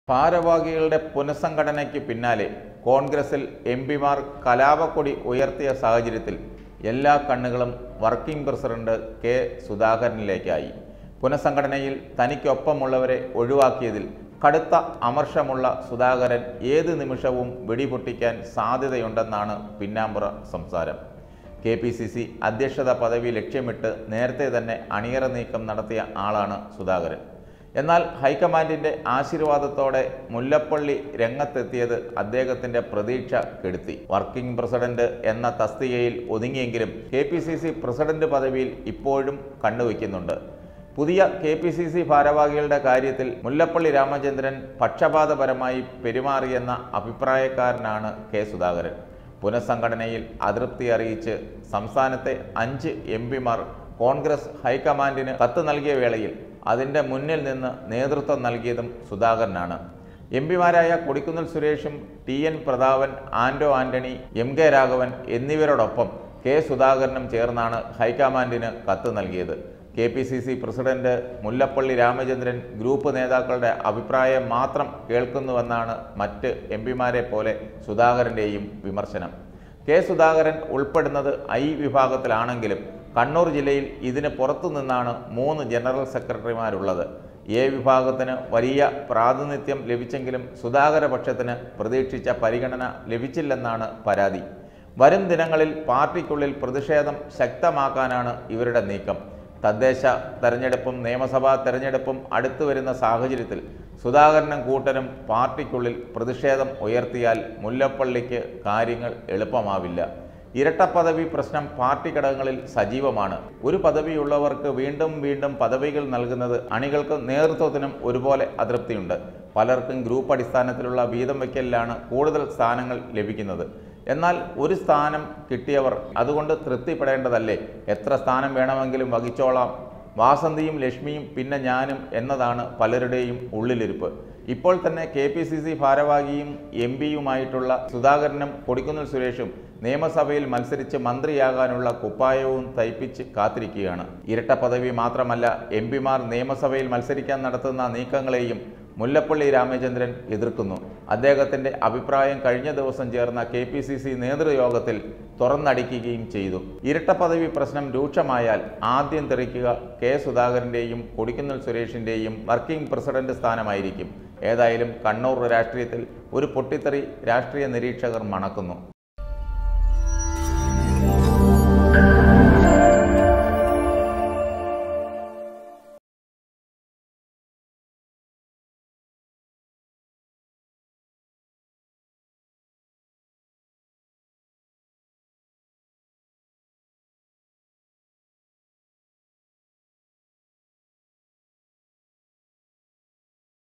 ഭാരവാഹികളുടെ പുനഃസംഘടനയ്ക്ക് പിന്നാലെ കോൺഗ്രസിൽ എം പിമാർ കലാപക്കൊടി ഉയർത്തിയ സാഹചര്യത്തിൽ എല്ലാ കണ്ണുകളും വർക്കിംഗ് പ്രസിഡന്റ് കെ സുധാകരനിലേക്കായി പുനഃസംഘടനയിൽ തനിക്കൊപ്പമുള്ളവരെ ഒഴിവാക്കിയതിൽ കടുത്ത അമർഷമുള്ള സുധാകരൻ ഏത് നിമിഷവും വെടിപൊട്ടിക്കാൻ സാധ്യതയുണ്ടെന്നാണ് പിന്നാമ്പുറ സംസാരം കെ പി സി സി അധ്യക്ഷത പദവി ലക്ഷ്യമിട്ട് നേരത്തെ തന്നെ അണിയറ നീക്കം നടത്തിയ ആളാണ് സുധാകരൻ എന്നാൽ ഹൈക്കമാൻഡിന്റെ ആശീർവാദത്തോടെ മുല്ലപ്പള്ളി രംഗത്തെത്തിയത് അദ്ദേഹത്തിന്റെ പ്രതീക്ഷ കെടുത്തി വർക്കിംഗ് പ്രസിഡന്റ് എന്ന തസ്തികയിൽ ഒതുങ്ങിയെങ്കിലും K P C C president പദവിയിൽ ഇപ്പോഴും കണ്ണുവയ്ക്കുന്നുണ്ട് പുതിയ കെ പി സി സി ഭാരവാഹികളുടെ കാര്യത്തിൽ മുല്ലപ്പള്ളി രാമചന്ദ്രൻ പക്ഷപാതപരമായി പെരുമാറിയെന്ന അഭിപ്രായക്കാരനാണ് കെ സുധാകരൻ പുനഃസംഘടനയിൽ അതൃപ്തി അറിയിച്ച് സംസ്ഥാനത്തെ അഞ്ച് എം പിമാർ കോൺഗ്രസ് ഹൈക്കമാൻഡിന് കത്ത് നൽകിയ വേളയിൽ അതിൻ്റെ മുന്നിൽ നിന്ന് നേതൃത്വം നൽകിയതും സുധാകരനാണ് എം പിമാരായ കൊടിക്കുന്നിൽ സുരേഷും T N Prathapan Anto Antony M K Raghavan എന്നിവരോടൊപ്പം കെ സുധാകരനും ചേർന്നാണ് ഹൈക്കമാൻഡിന് കത്ത് നൽകിയത് K P C C president Mullappally Ramachandran group നേതാക്കളുടെ അഭിപ്രായം മാത്രം കേൾക്കുന്നുവെന്നാണ് മറ്റ് എം പിമാരെ പോലെ സുധാകരൻ്റെയും വിമർശനം കെ സുധാകരൻ ഉൾപ്പെടുന്നത് ഐ വിഭാഗത്തിലാണെങ്കിലും കണ്ണൂർ ജില്ലയിൽ ഇതിന് പുറത്തു നിന്നാണ് മൂന്ന് ജനറൽ സെക്രട്ടറിമാരുള്ളത് എ വിഭാഗത്തിന് വലിയ പ്രാതിനിധ്യം ലഭിച്ചെങ്കിലും സുധാകര പക്ഷത്തിന് പ്രതീക്ഷിച്ച പരിഗണന ലഭിച്ചില്ലെന്നാണ് പരാതി വരും ദിനങ്ങളിൽ പാർട്ടിക്കുള്ളിൽ പ്രതിഷേധം ശക്തമാക്കാനാണ് ഇവരുടെ നീക്കം തദ്ദേശ തെരഞ്ഞെടുപ്പും നിയമസഭാ തെരഞ്ഞെടുപ്പും അടുത്തു വരുന്ന സാഹചര്യത്തിൽ സുധാകരനും കൂട്ടരും പാർട്ടിക്കുള്ളിൽ പ്രതിഷേധം ഉയർത്തിയാൽ മുല്ലപ്പള്ളിക്ക് കാര്യങ്ങൾ എളുപ്പമാവില്ല ഇരട്ടപ്പദവി പ്രശ്നം പാർട്ടി ഘടകങ്ങളിൽ സജീവമാണ് ഒരു പദവിയുള്ളവർക്ക് വീണ്ടും വീണ്ടും പദവികൾ നൽകുന്നത് അണികൾക്കും നേതൃത്വത്തിനും ഒരുപോലെ അതൃപ്തിയുണ്ട് പലർക്കും ഗ്രൂപ്പ് അടിസ്ഥാനത്തിലുള്ള വീതം വയ്ക്കലിലാണ് കൂടുതൽ സ്ഥാനങ്ങൾ ലഭിക്കുന്നത് എന്നാൽ ഒരു സ്ഥാനം കിട്ടിയവർ അതുകൊണ്ട് തൃപ്തിപ്പെടേണ്ടതല്ലേ എത്ര സ്ഥാനം വേണമെങ്കിലും വഹിച്ചോളാം വാസന്തിയും ലക്ഷ്മിയും പിന്നെ ഞാനും എന്നതാണ് പലരുടെയും ഉള്ളിലിരിപ്പ് ഇപ്പോൾ തന്നെ കെ പി സി സി ഭാരവാഹിയും എം പിയുമായിട്ടുള്ള സുധാകരനും കൊടിക്കുന്നിൽ സുരേഷും നിയമസഭയിൽ മത്സരിച്ച് മന്ത്രിയാകാനുള്ള കുപ്പായവും തയ്പ്പിച്ച് കാത്തിരിക്കുകയാണ് ഇരട്ട പദവി മാത്രമല്ല എം പിമാർ നിയമസഭയിൽ മത്സരിക്കാൻ നടത്തുന്ന നീക്കങ്ങളെയും മുല്ലപ്പള്ളി രാമചന്ദ്രൻ എതിർക്കുന്നു അദ്ദേഹത്തിന്റെ അഭിപ്രായം കഴിഞ്ഞ ദിവസം ചേർന്ന കെ പി സി സി നേതൃയോഗത്തിൽ തുറന്നടിക്കുകയും ചെയ്തു ഇരട്ട പദവി പ്രശ്നം രൂക്ഷമായാൽ ആദ്യം തെറിക്കുക കെ സുധാകരന്റെയും കൊടിക്കുന്നിൽ സുരേഷിന്റെയും വർക്കിംഗ് പ്രസിഡന്റ് സ്ഥാനമായിരിക്കും ഏതായാലും കണ്ണൂർ രാഷ്ട്രീയത്തിൽ ഒരു പൊട്ടിത്തെറി രാഷ്ട്രീയ നിരീക്ഷകർ മണക്കുന്നു